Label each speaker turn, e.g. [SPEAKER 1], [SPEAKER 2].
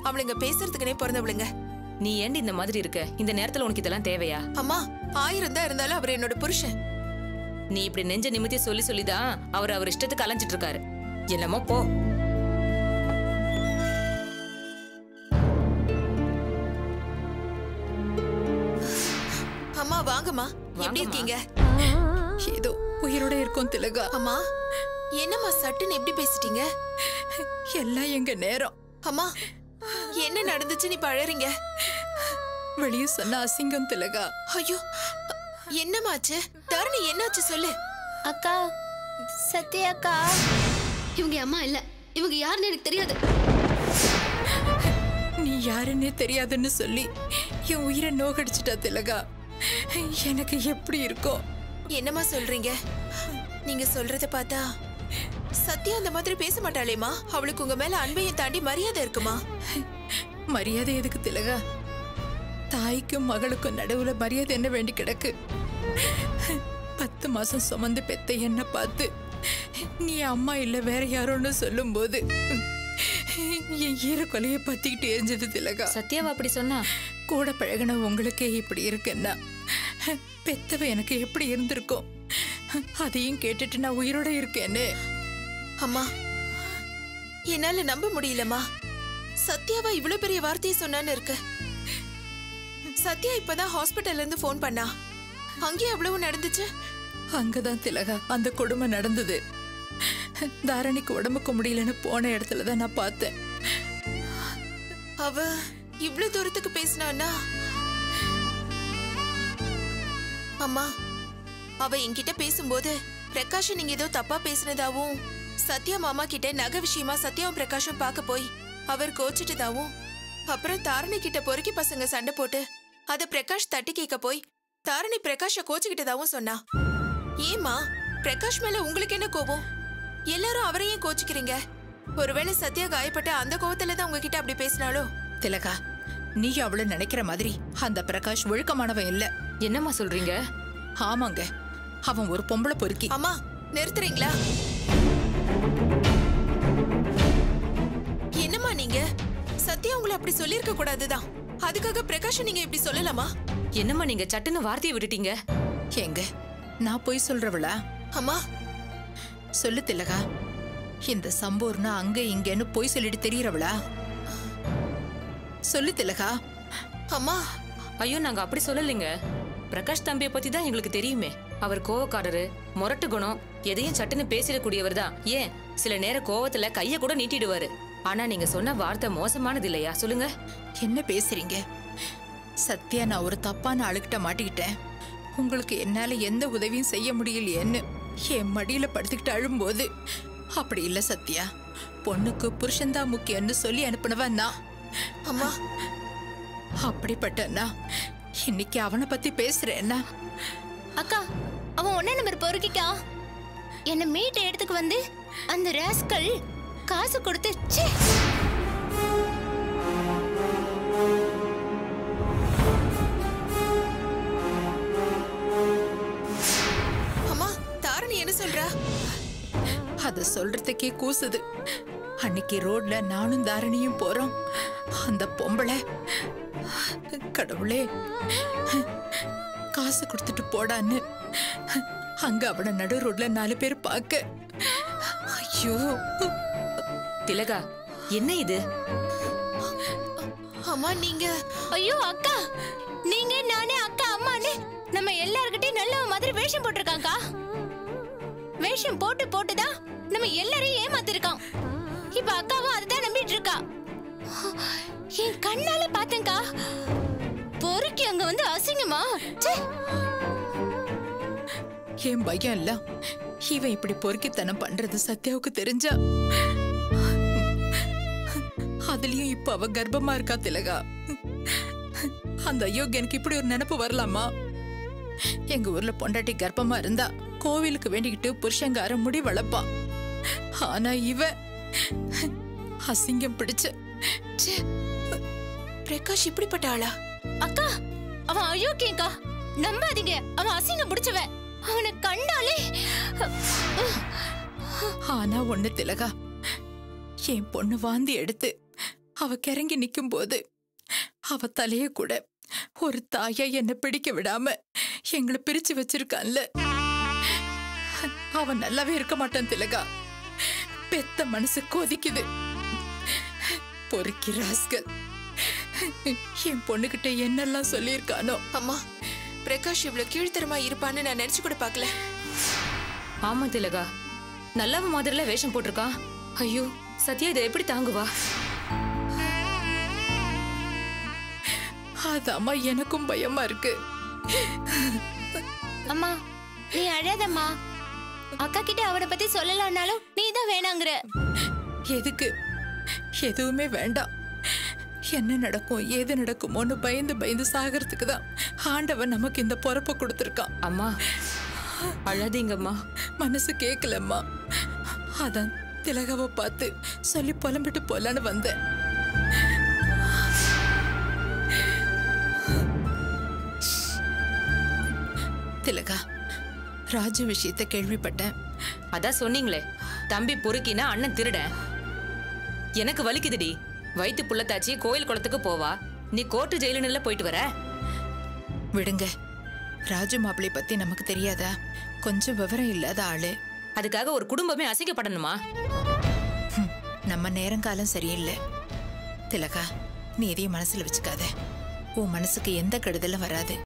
[SPEAKER 1] அவளுங்க பேசுறதுக்குனே பிறந்தவளுங்க
[SPEAKER 2] நீ ஏண்டி இந்த மாதிரி இருக்க இந்த நேரத்துல உனக்கு இதெல்லாம் தேவையா
[SPEAKER 1] அம்மா ஆயிரம் தான் இருந்தாலும் அவர் என்னோட புருஷன்
[SPEAKER 2] நீ இப்படி நெஞ்ச நிமித்தி சொல்லி சொல்லிதான் அவர் அவர் இஷ்டத்துக்கு அலைஞ்சிட்டு இருக்காரு என்னமோ போ
[SPEAKER 1] அம்மா வாங்கம்மா எப்படி
[SPEAKER 2] வாங்கம்மா.
[SPEAKER 1] இருக்கீங்க
[SPEAKER 3] ஏதோ உயிரோட இருக்கும் திலகா
[SPEAKER 1] அம்மா என்னம்மா சட்டுன்னு எப்படி பேசிட்டீங்க
[SPEAKER 3] எல்லாம் எங்க நேரம்
[SPEAKER 1] அம்மா என்ன நடந்துச்சு நீ பழறீங்க
[SPEAKER 3] வெளியே சொன்ன அசிங்கம் திலகா
[SPEAKER 1] ஐயோ என்னமாச்சு தருணி என்னாச்சு சொல்லு
[SPEAKER 4] அக்கா சத்யா அக்கா
[SPEAKER 5] இவங்க என் அம்மா இல்ல இவங்க யாருன்னு எனக்கு தெரியாது
[SPEAKER 3] நீ யாருன்னே தெரியாதுன்னு சொல்லி என் உயிரை நோகடிச்சிட்டா திலகா எனக்கு எப்படி இருக்கும்
[SPEAKER 1] என்னம்மா சொல்றீங்க நீங்க சொல்றத பார்த்தா சத்யா அந்த மாதிரி பேச மாட்டாளேம்மா அவளுக்கு உங்க மேல அன்பையும் தாண்டி மரியாதை இருக்குமா
[SPEAKER 3] மரியாதை எதுக்கு திலகா தாய்க்கும் மகளுக்கும் நடுவுல மரியாதை என்ன வேண்டி கிடக்கு பத்து மாசம் சுமந்து பெத்த என்ன பார்த்து நீ அம்மா இல்ல வேற யாரோன்னு சொல்லும்போது என் ஈர கொலையை பத்திக்கிட்டு எரிஞ்சது திலகா
[SPEAKER 2] சத்யாவா அப்படி சொன்னா
[SPEAKER 3] கூட பழகின உங்களுக்கே இப்படி இருக்குன்னா பெத்தவ எனக்கு எப்படி இருந்திருக்கும் அதையும் கேட்டுட்டு நான் உயிரோட இருக்கேன்னு
[SPEAKER 1] அம்மா என்னால நம்ப முடியலம்மா சத்யாவா இவ்வளவு பெரிய வார்த்தையை சொன்னான்னு இருக்கு சத்யா இப்பதான் ஹாஸ்பிட்டல்ல இருந்து ஃபோன் பண்ணா அங்கேயே எவ்வளவு நடந்துச்சு
[SPEAKER 3] அங்கதான் திலகா அந்த கொடுமை நடந்தது தாரணிக்கு உடம்புக்கு முடியலன்னு போன இடத்துல தான் நான் பார்த்தேன்
[SPEAKER 1] அவ இவ்வளவு தூரத்துக்கு பேசினான்னா அம்மா அவ என்கிட்ட பேசும்போது பிரகாஷ் நீங்க ஏதோ தப்பா பேசினதாவும் சத்யா மாமா கிட்ட நகை விஷயமா சத்யாவும் பிரகாஷும் பார்க்க போய் அவர் கோச்சிட்டதாவும் அப்புறம் தாரணி கிட்ட பொறுக்கி பசங்க சண்டை போட்டு அத பிரகாஷ் தட்டி கேட்க போய் தாரணி பிரகாஷ கோச்சுக்கிட்டதாவும் சொன்னா ஏமா பிரகாஷ் மேல உங்களுக்கு என்ன கோபம் எல்லாரும் அவரையும் கோச்சுக்கிறீங்க ஒருவேளை சத்யா காயப்பட்ட அந்த கோவத்துல தான் உங்ககிட்ட அப்படி பேசினாலோ
[SPEAKER 3] திலகா நீ அவள நினைக்கிற மாதிரி அந்த பிரகாஷ் ஒழுக்கமானவன் இல்ல
[SPEAKER 2] என்னம்மா சொல்றீங்க
[SPEAKER 3] ஆமாங்க அவன் ஒரு பொம்பளை பொறுக்கி
[SPEAKER 1] அம்மா நிறுத்துறீங்களா என்னம்மா நீங்க சத்யா உங்களை அப்படி சொல்லியிருக்க கூடாதுதான் அதுக்காக பிரகாஷ் நீங்க இப்படி சொல்லலாமா
[SPEAKER 2] என்னம்மா நீங்க சட்டுன்னு வார்த்தையை விட்டுட்டீங்க
[SPEAKER 3] எங்க நான் போய் சொல்றவளா
[SPEAKER 1] அம்மா
[SPEAKER 3] சொல்லு திலகா இந்த சம்பூர்ணா அங்க இங்கன்னு போய் சொல்லிட்டு தெரியறவளா சொல்லு திலகா
[SPEAKER 1] அம்மா
[SPEAKER 2] ஐயோ நாங்க அப்படி சொல்லலைங்க பிரகாஷ் தம்பியை பத்தி தான் எங்களுக்கு தெரியுமே அவர் கோவக்காரரு முரட்டு குணம் எதையும் சட்டுன்னு பேசிடக்கூடியவர் தான் ஏன் சில நேர கோவத்துல கைய கூட நீட்டிடுவாரு ஆனா நீங்க சொன்ன வார்த்தை மோசமானது இல்லையா சொல்லுங்க
[SPEAKER 3] என்ன பேசுறீங்க சத்யா நான் ஒரு தப்பான ஆளுகிட்ட மாட்டிக்கிட்டேன் உங்களுக்கு என்னால எந்த உதவியும் செய்ய முடியலையேன்னு என் மடியில படுத்துக்கிட்டு அழும்போது அப்படி இல்ல சத்யா பொண்ணுக்கு புருஷன்தான் முக்கியம்னு சொல்லி அனுப்புனவன் நான்
[SPEAKER 1] அம்மா
[SPEAKER 3] அப்படிப்பட்டன்னா இன்னைக்கு அவனை பத்தி பேசுறேன்னா
[SPEAKER 4] அக்கா அவன் ஒன்னே நம்பர் பொறுக்கிக்கா என்ன மீட்ட இடத்துக்கு வந்து அந்த ராஸ்கல் காசு கொடுத்து ச்சே
[SPEAKER 1] அம்மா தாரணி என்ன சொல்றா
[SPEAKER 3] அத சொல்றதுக்கே கூசுது அன்னைக்கு ரோட்ல நானும் தாரணியும் போறோம் அந்த பொம்பளை கடவுளே காசு கொடுத்துட்டு போடான்னு அங்க அவன நடு ரோட்ல நாலு பேர் பார்க்க ஐயோ
[SPEAKER 2] திலகா என்ன இது
[SPEAKER 1] அம்மா நீங்க
[SPEAKER 4] ஐயோ அக்கா நீங்க நானே அக்கா அம்மான்னு நம்ம எல்லார்கிட்டயும் நல்ல மாதிரி வேஷம் போட்டிருக்காங்கக்கா வேஷம் போட்டு போட்டுதான் நம்ம எல்லாரையும் ஏமாத்திருக்கான் இப்ப அக்காவும் அதுதான் நம்பிட்டு இருக்கா என் கண்ணால பார்த்தேன்க்கா பொறுக்கி அங்க வந்து அசிங்கமா ச்சே
[SPEAKER 3] என் பையன் இல்ல இவன் இப்படி பொறுக்கித்தனம் பண்றது சத்யாவுக்கு தெரிஞ்சா அதுலயும் இப்ப அவ கர்ப்பமா இருக்கா திலகா அந்த அயோக்கியனுக்கு இப்படி ஒரு நினைப்பு வரலாமா எங்க ஊர்ல பொண்டாட்டி கர்ப்பமா இருந்தா கோவிலுக்கு வேண்டிக்கிட்டு புருஷங்கார முடி வளர்ப்பான் ஆனா இவ அசிங்கம் பிடிச்ச ச்சே,
[SPEAKER 1] பிரகாஷ் இப்படிப்பட்ட ஆளா
[SPEAKER 4] அக்கா அவன் அயோக்கியங்கா நம்பாதீங்க அவன் அசிங்கம் பிடிச்சவன் அவனை கண்டாலே
[SPEAKER 3] ஆனா ஒண்ணு திலகா என் பொண்ணு வாந்தி எடுத்து அவ கிறங்கி நிக்கும் போது அவ தலைய கூட ஒரு தாயா என்னை பிடிக்க விடாம எங்களை பிரிச்சு வச்சிருக்கான்ல அவன் நல்லாவே இருக்க மாட்டான் திலகா பெத்த மனசு கொதிக்குது பொறுக்கி ராஸ்கல் என் பொண்ணுகிட்ட என்னெல்லாம் சொல்லியிருக்கானோ
[SPEAKER 1] அம்மா பிரகாஷ் இவ்வளவு கீழ்த்தரமா இருப்பான்னு நான் நினைச்சு கூட பார்க்கல
[SPEAKER 2] ஆமா திலகா நல்லவ மாதிரில வேஷம் போட்டிருக்கான் ஐயோ சத்யா இதை எப்படி தாங்குவா
[SPEAKER 3] அதாம்மா எனக்கும் பயமா இருக்கு
[SPEAKER 4] அம்மா நீ அழாதம்மா அக்கா கிட்ட அவனை பத்தி சொல்லலாம்னாலும் நீ தான் வேணாங்கிற
[SPEAKER 3] எதுக்கு எதுவுமே வேண்டாம் என்ன நடக்கும் ஏது நடக்குமோன்னு பயந்து பயந்து சாகிறதுக்கு தான் ஆண்டவன் நமக்கு இந்த பொறுப்பை கொடுத்துருக்கான்
[SPEAKER 2] அம்மா அழாதீங்கம்மா
[SPEAKER 3] மனசு கேட்கலம்மா அதான் திலகாவை பார்த்து சொல்லி புலம்பிட்டு போலான்னு வந்தேன் திலகா ராஜு விஷயத்த கேள்விப்பட்டேன்
[SPEAKER 2] அதான் சொன்னீங்களே தம்பி பொறுக்கினா அண்ணன் திருடன் எனக்கு வலிக்குதுடி வயித்து புள்ளத்தாச்சி கோயில் குளத்துக்கு போவா நீ கோர்ட்டு ஜெயிலுன்னு போயிட்டு வர
[SPEAKER 3] விடுங்க ராஜு மாப்பிளை பத்தி நமக்கு தெரியாதா கொஞ்சம் விவரம் இல்லாத ஆளு
[SPEAKER 2] அதுக்காக ஒரு குடும்பமே அசிங்கப்படணுமா
[SPEAKER 3] ஹம், நம்ம நேரங்காலம் சரியில்லை திலகா நீ எதையும் மனசுல வச்சுக்காத உன் மனசுக்கு எந்த கெடுதலும் வராது